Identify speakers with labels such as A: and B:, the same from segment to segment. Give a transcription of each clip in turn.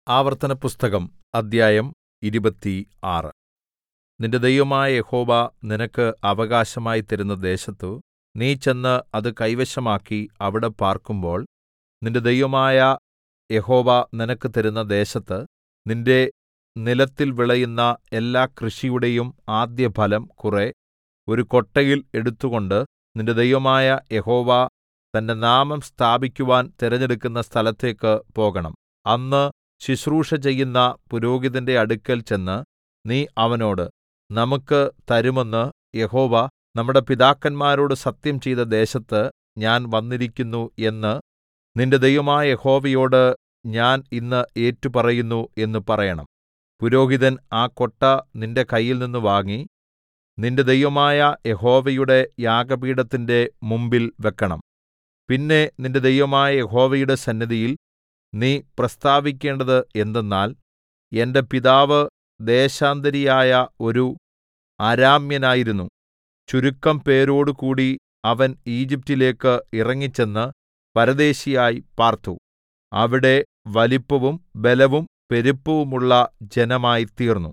A: ആവർത്തനപുസ്തകം അദ്ധ്യായം ഇരുപത്തിയാറ് നിന്റെ ദൈവമായ യഹോവ നിനക്ക് അവകാശമായി തരുന്ന ദേശത്തു നീ ചെന്ന് അത് കൈവശമാക്കി അവിടെ പാർക്കുമ്പോൾ നിന്റെ ദൈവമായ യഹോവ നിനക്ക് തരുന്ന ദേശത്ത് നിന്റെ നിലത്തിൽ വിളയുന്ന എല്ലാ കൃഷിയുടെയും ആദ്യഫലം കുറെ ഒരു കൊട്ടയിൽ എടുത്തുകൊണ്ട് നിന്റെ ദൈവമായ യഹോവ തന്റെ നാമം സ്ഥാപിക്കുവാൻ തിരഞ്ഞെടുക്കുന്ന സ്ഥലത്തേക്ക് പോകണം അന്ന് ശുശ്രൂഷ ചെയ്യുന്ന പുരോഹിതന്റെ അടുക്കൽ ചെന്ന് നീ അവനോട് നമുക്ക് തരുമെന്ന് യഹോവ നമ്മുടെ പിതാക്കന്മാരോട് സത്യംചെയ്ത ദേശത്ത് ഞാൻ വന്നിരിക്കുന്നു എന്ന് നിന്റെ ദൈവമായ യഹോവയോട് ഞാൻ ഇന്ന് ഏറ്റുപറയുന്നു എന്ന് പറയണം പുരോഹിതൻ ആ കൊട്ട നിന്റെ കയ്യിൽനിന്ന് വാങ്ങി നിന്റെ ദൈവമായ യഹോവയുടെ യാഗപീഠത്തിന്റെ മുമ്പിൽ വെക്കണം പിന്നെ നിന്റെ ദൈവമായ യഹോവയുടെ സന്നിധിയിൽ നീ പ്രസ്താവിക്കേണ്ടത് എന്തെന്നാൽ എന്റെ പിതാവ് ദേശാന്തരിയായ ഒരു അരാമ്യനായിരുന്നു ചുരുക്കം പേരോടുകൂടി അവൻ ഈജിപ്റ്റിലേക്ക് ഇറങ്ങിച്ചെന്ന് പരദേശിയായി പാർത്തു അവിടെ വലിപ്പവും ബലവും പെരുപ്പവുമുള്ള ജനമായിത്തീർന്നു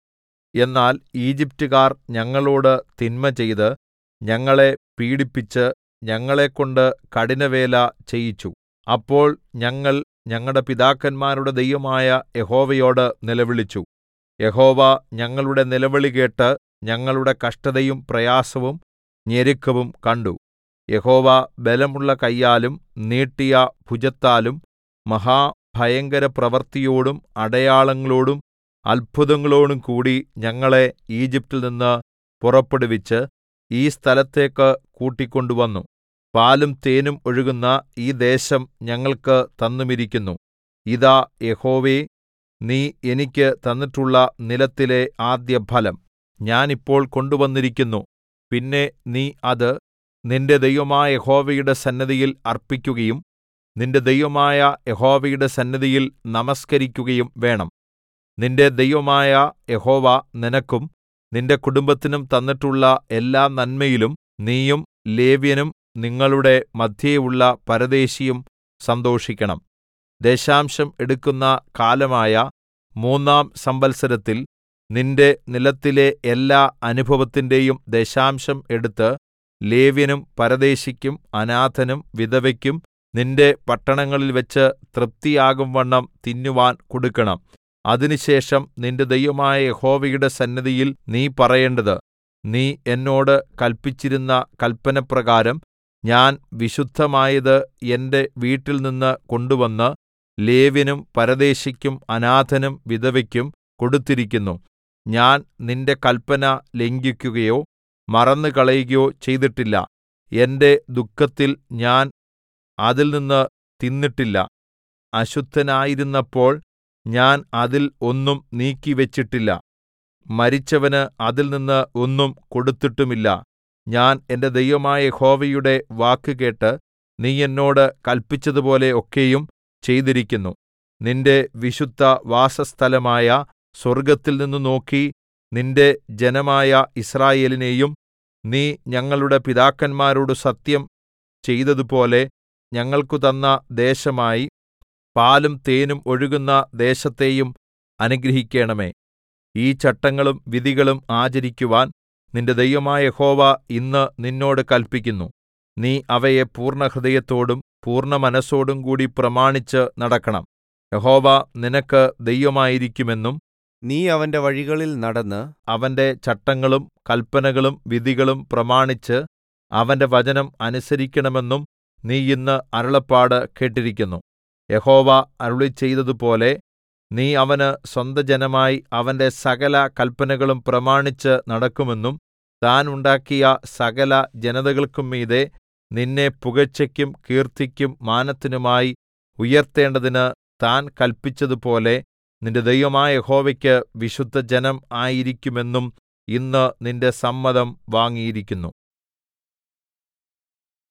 A: എന്നാൽ ഈജിപ്റ്റുകാർ ഞങ്ങളോട് തിന്മചെയ്ത് ഞങ്ങളെ പീഡിപ്പിച്ച് ഞങ്ങളെക്കൊണ്ട് കഠിനവേല ചെയ്യിച്ചു അപ്പോൾ ഞങ്ങൾ ഞങ്ങളുടെ പിതാക്കന്മാരുടെ ദൈവമായ യഹോവയോട് നിലവിളിച്ചു യഹോവ ഞങ്ങളുടെ നിലവിളി കേട്ട് ഞങ്ങളുടെ കഷ്ടതയും പ്രയാസവും ഞെരുക്കവും കണ്ടു യഹോവ ബലമുള്ള കയ്യാലും നീട്ടിയ ഭുജത്താലും മഹാഭയങ്കര പ്രവൃത്തിയോടും അടയാളങ്ങളോടും അത്ഭുതങ്ങളോടും കൂടി ഞങ്ങളെ ഈജിപ്റ്റിൽ നിന്ന് പുറപ്പെടുവിച്ച് ഈ സ്ഥലത്തേക്ക് കൂട്ടിക്കൊണ്ടുവന്നു പാലും തേനും ഒഴുകുന്ന ഈ ദേശം ഞങ്ങൾക്ക് തന്നുമിരിക്കുന്നു ഇതാ യഹോവേ നീ എനിക്ക് തന്നിട്ടുള്ള നിലത്തിലെ ആദ്യഫലം ഞാൻ ഇപ്പോൾ കൊണ്ടുവന്നിരിക്കുന്നു പിന്നെ നീ അത് നിന്റെ ദൈവമായ യഹോവയുടെ സന്നിധിയിൽ അർപ്പിക്കുകയും നിന്റെ ദൈവമായ യഹോവയുടെ സന്നിധിയിൽ നമസ്കരിക്കുകയും വേണം നിന്റെ ദൈവമായ യഹോവ നിനക്കും നിന്റെ കുടുംബത്തിനും തന്നിട്ടുള്ള എല്ലാ നന്മയിലും നീയും ലേവ്യനും നിങ്ങളുടെ മദ്ധ്യേയുള്ള പരദേശിയും സന്തോഷിക്കണം ദശാംശം എടുക്കുന്ന കാലമായ മൂന്നാം സംവത്സരത്തിൽ നിന്റെ നിലത്തിലെ എല്ലാ അനുഭവത്തിന്റെയും ദശാംശം എടുത്ത് ലേവ്യനും പരദേശിക്കും അനാഥനും വിധവയ്ക്കും നിന്റെ പട്ടണങ്ങളിൽ വെച്ച് തൃപ്തിയാകുംവണ്ണം തിന്നുവാൻ കൊടുക്കണം അതിനുശേഷം നിന്റെ ദൈവമായ യഹോവയുടെ സന്നിധിയിൽ നീ പറയേണ്ടത് നീ എന്നോട് കല്പിച്ചിരുന്ന കല്പനപ്രകാരം ഞാൻ വിശുദ്ധമായത് എന്റെ വീട്ടിൽനിന്ന് കൊണ്ടുവന്ന് ലേവ്യനും പരദേശിക്കും അനാഥനും വിധവയ്ക്കും കൊടുത്തിരിക്കുന്നു ഞാൻ നിന്റെ കല്പന ലംഘിക്കുകയോ മറന്നുകളയുകയോ ചെയ്തിട്ടില്ല എന്റെ ദുഃഖത്തിൽ ഞാൻ അതിൽനിന്ന് തിന്നിട്ടില്ല അശുദ്ധനായിരുന്നപ്പോൾ ഞാൻ അതിൽ ഒന്നും നീക്കിവെച്ചിട്ടില്ല മരിച്ചവന് അതിൽനിന്ന് ഒന്നും കൊടുത്തിട്ടുമില്ല ഞാൻ എന്റെ ദൈവമായ യഹോവയുടെ വാക്ക് കേട്ട് നീ എന്നോട് കല്പിച്ചതുപോലെ ഒക്കെയും ചെയ്തിരിക്കുന്നു നിന്റെ വിശുദ്ധ വാസസ്ഥലമായ സ്വർഗ്ഗത്തിൽ നിന്ന് നോക്കി നിന്റെ ജനമായ യിസ്രായേലിനെയും നീ ഞങ്ങളുടെ പിതാക്കന്മാരോട് സത്യം ചെയ്തതുപോലെ ഞങ്ങൾക്കു തന്ന ദേശമായി പാലും തേനും ഒഴുകുന്ന ദേശത്തെയും അനുഗ്രഹിക്കേണമേ ഈ ചട്ടങ്ങളും വിധികളും ആചരിക്കുവാൻ നിന്റെ ദൈവമായ യഹോവ ഇന്ന് നിന്നോട് കല്പിക്കുന്നു നീ അവയെ പൂർണ്ണഹൃദയത്തോടും പൂർണ്ണമനസ്സോടും കൂടി പ്രമാണിച്ച് നടക്കണം യഹോവ നിനക്ക് ദൈവമായിരിക്കുമെന്നും
B: നീ അവന്റെ വഴികളിൽ നടന്ന്
A: അവന്റെ ചട്ടങ്ങളും കല്പനകളും വിധികളും പ്രമാണിച്ച് അവന്റെ വചനം അനുസരിക്കണമെന്നും നീ ഇന്ന് അരുളപ്പാട് കേട്ടിരിക്കുന്നു യഹോവ അരുളിച്ചെയ്തതുപോലെ നീ അവന് സ്വന്തജനമായി അവന്റെ സകല കല്പനകളും പ്രമാണിച്ച് നടക്കുമെന്നും താൻ ഉണ്ടാക്കിയ സകല ജനതകൾക്കും മീതെ നിന്നെ പുകഴ്ചയ്ക്കും കീർത്തിക്കും മാനത്തിനുമായി ഉയർത്തേണ്ടതിന് താൻ കല്പിച്ചതുപോലെ നിന്റെ ദൈവമായ യഹോവയ്ക്ക് വിശുദ്ധജനം ആയിരിക്കുമെന്നും ഇന്ന് നിന്റെ സമ്മതം വാങ്ങിയിരിക്കുന്നു